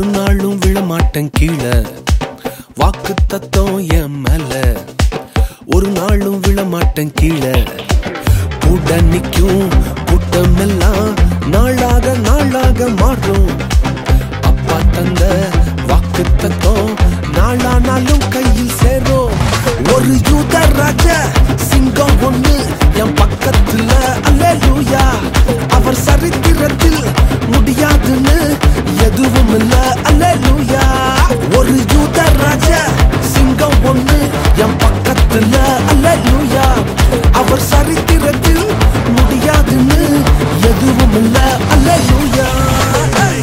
ஒரு நாளும் விழமாட்டேன் கீழே வாக்கு தத்தம் என் மேல ஒரு நாளும் விழமாட்டேன் கீழே கூட நிக்கும் கூட்டமெல்லாம் நாளாக நாளாக மாறும் அப்பா தந்த வாக்கு தத்தம் நாளானாலும் கையில் சேரும் ஒரு யூத ராஜ சிங்கம் ஒண்ணு என் பக்கத்துல அல்லேலூயா அவர் சரித்திரத்தில் முடியாதுன்னு எதுவும் இல்ல அல்லேலூயா ஒரு யூத ராஜ சிங்கம் ஒண்ணு என் பக்கத்துல அல்லேலூயா அவர் சரித்திரத்தில் முடியாதுன்னு எதுவும் இல்ல அல்லேலூயா Hey!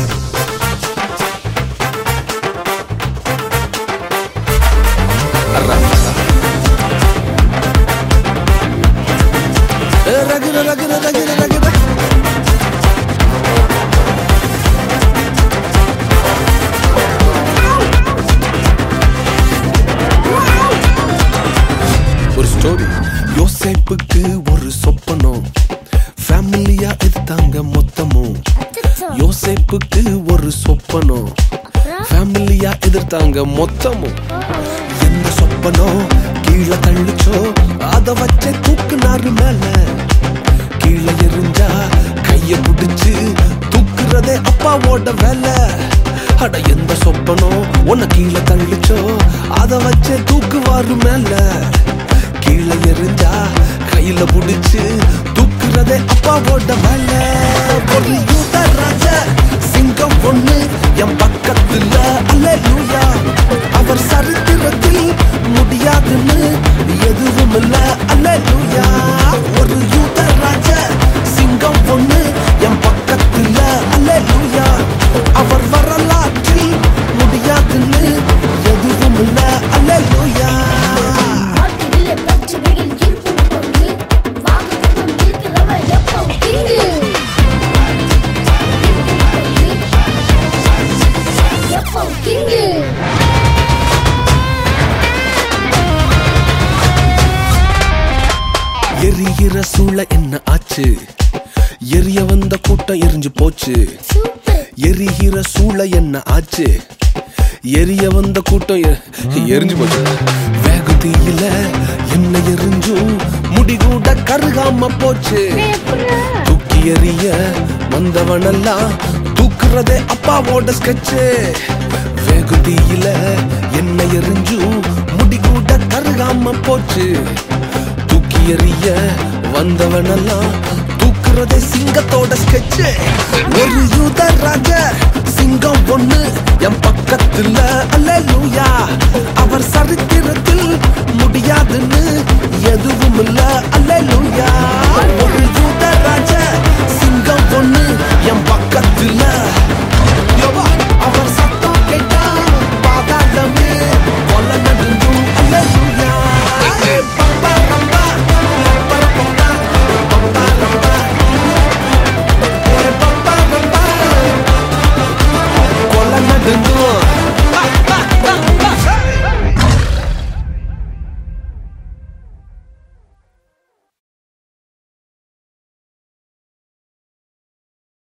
ரகுர ரகுர ரகுர ரகுர ஒரு ஸ்டோரி யோசேப்புக்கு ஒரு சொப்பனம் ஃபேமிலியா எடுத்தாங்க மொத்தமும் யோசேப்புக்கு ஒரு சொப்பனம் ஃபேமிலியா எதிர்த்தாங்க மொத்தமும் என்ன சொப்பனம் கீழே தள்ளிச்சோ அத வச்சே தூக்குனாரு மேல கீழே எரிஞ்சா கைய புடிச்சு தூக்குறதே அப்பாவோட வேலை அட எந்த சொப்பனம் உன்னை கீழே தள்ளிச்சோ அத வச்சே தூக்குவாரு மேல கீழே எரிஞ்சா கையில புடிச்சு தூக்குறதே அப்பாவோட வேலை ஒரு யூத ராஜ சிங்கம் பொண்ணு என் பக்கத்துல அல்லேலூயா அவர் சரித்திரத்தில் முடியாதுன்னு எதுவும் இல்ல அல்லேலூயா ஒரு யூத ராஜ சிங்கம் பொண்ணு என் பக்கத்துல அல்லேலூயா அவர் வரலாற்றில் முடியாதுன்னு எதுவும் இல்ல அல்லேலூயா வாழ்க்கையிலே பிரச்சனைகள் இருக்கும் பொழுது வாக்குத்தத்தம் இருக்கிறவன் எப்பவும் கிங்கு. எப்பவும் கிங்கு. எரிகிற சூழ என்ன ஆச்சு எரிய வந்த கூட்டம் எரிஞ்சு போச்சு சூப்பர். எரிகிற சூழ என்ன ஆச்சு எரிய வந்த கூட்டம் எ- எரிஞ்சு போச்சு வேகு தீயில என்ன எரிஞ்சும் முடி கூட கருகாம போச்சு தூக்கி எறிய வந்தவனெல்லாம் தூக்குறதே அப்பாவோட ஸ்கெட்சு வேகு தீயில என்ன எரிஞ்சும் முடி கூட கருகாம போச்சு தூக்கி எறிய வந்தவனெல்லாம் தூக்குறதே சிங்கத்தோட ஸ்கெட்சு ஒரு யூத ராஜ சிங்கம் பொண்ணு என் பக்கத்துல அல்லேலூயா அவர் சரித்திரத்தில் முடியாதுன்னு எதுவும் இல்ல அல்லேலூயா